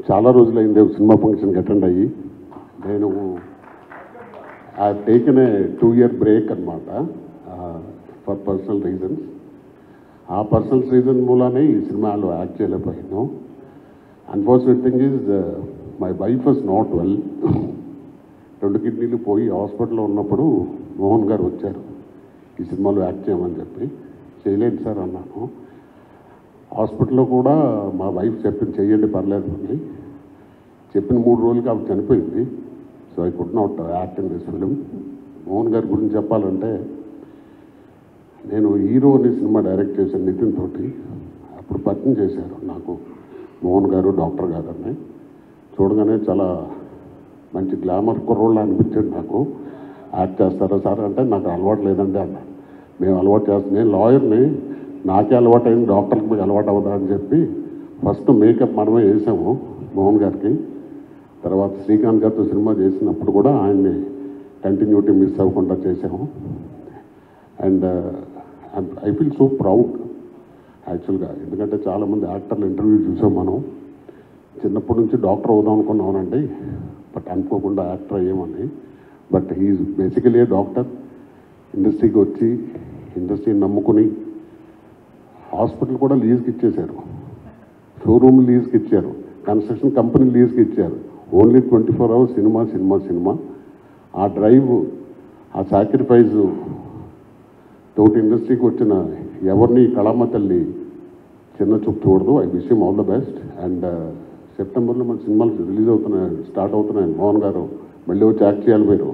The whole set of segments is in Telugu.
చాలా రోజులైంది ఒక సినిమా ఫంక్షన్కి అటెండ్ అయ్యి నేను I taken a two year break అనమాట ఫర్ పర్సనల్ రీజన్స్ ఆ పర్సనల్ రీజన్ మూలానే ఈ సినిమాలో యాక్ట్ చేయలేకపోయాను unfortunate thing is my wife was not well రెండు కిడ్నీలు పోయి హాస్పిటల్లో ఉన్నప్పుడు మోహన్ గారు వచ్చారు ఈ సినిమాలో యాక్ట్ చేయమని చెప్పి చేయలేదు సార్ అన్నాను హాస్పిటల్లో కూడా మా వైఫ్ చెప్పింది చెయ్యండి పర్లేదు అని చెప్పిన మూడు రోజులకి ఆవిడ చనిపోయింది so I could not act in this film Mohan గారి గురించి చెప్పాలంటే నేను హీరో అనే సినిమా డైరెక్ట్ చేశాను నితిన్ తోటి అప్పుడు పరిచయం చేశారు నాకు మోహన్ గారు డాక్టర్ గారు అని చూడగానే చాలా మంచి గ్లామర్ కుర్రోళ్ళు అనిపించాడు నాకు యాక్ట్ చేస్తారా సార్ అంటే నాకు అలవాటు లేదండి అన్నాడు మేము అలవాటు చేస్తాం నేను లాయర్ని నాకే అలవాటు అయింది డాక్టర్కి మీకు అలవాటు అవ్వదా అని చెప్పి ఫస్ట్ మేకప్ మనమే వేసాము మోహన్ గారికి తర్వాత శ్రీకాంత్ గారితో సినిమా చేసినప్పుడు కూడా ఆయన్ని కంటిన్యూటీ మిస్ అవ్వకుండా చేసాము and I feel so proud యాక్చువల్గా ఎందుకంటే చాలామంది యాక్టర్లు ఇంటర్వ్యూ చూసాం మనం చిన్నప్పటి నుంచి డాక్టర్ అవుదాం అనుకున్నామనండి బట్ అనుకోకుండా యాక్టర్ అయ్యామని but he is basically a doctor ఇండస్ట్రీకి వచ్చి ఇండస్ట్రీని నమ్ముకుని హాస్పిటల్ కూడా లీజ్కి ఇచ్చేశారు షోరూమ్ లీజ్కి ఇచ్చారు కన్స్ట్రక్షన్ కంపెనీ లీజ్కి ఇచ్చారు only twenty four hours cinema cinema cinema ఆ డ్రైవ్ ఆ సాక్రిఫైస్ తోటి ఇండస్ట్రీకి వచ్చిన ఎవరిని కళామ తల్లి చిన్న చూపు చూడదు I wish all the best and సెప్టెంబర్లో మన సినిమాలు రిలీజ్ అవుతున్నాయి స్టార్ట్ అవుతున్నాయి మోహన్ గారు మళ్ళీ వచ్చి యాక్ట్ చేయాలి మీరు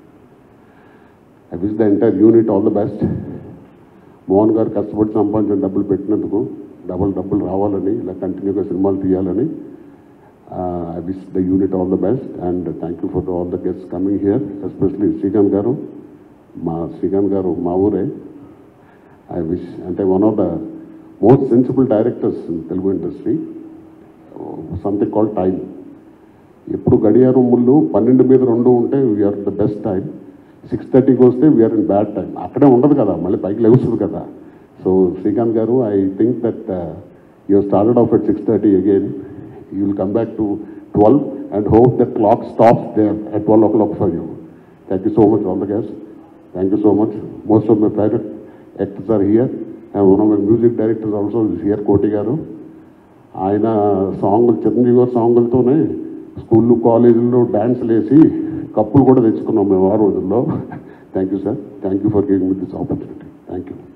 I wish the entire unit all the best Mohan గారు కష్టపడి సంపాదించిన డబ్బులు పెట్టినందుకు డబుల్ డబ్బులు రావాలని ఇలా కంటిన్యూగా సినిమాలు తీయాలని I wish the unit all the best and thank you for all the guest coming here especially Srikanth గారు మా శ్రీకాంత్ గారు మా ఊరే ఐ విష్ అంటే one of the most sensible directors in Telugu industry something call time ఎప్పుడు గడియారం ముళ్ళు పన్నెండు మీద రెండు ఉంటే we are the best time six థర్టీకి వస్తే వీఆర్ ఇన్ బ్యాడ్ టైం అక్కడే ఉండదు కదా మళ్ళీ పైకి లెగుస్తుంది కదా సో శ్రీకాంత్ గారు I think that you started off at six thirty again you will come back to twelve and hope that clock stops there at twelve o'clock for you thank you so much all the guest thank you so much most of my favourite actors are here and one of my music directors also is here Koti గారు ఆయన సాంగులు చిరంజీవి గారి సాంగులతోనే స్కూళ్ళు కాలేజీల్లో డ్యాన్స్లు వేసి కప్పులు కూడా తెచ్చుకున్నాం మేము ఆ రోజుల్లో thank you sir thank you for giving me this opportunity thank you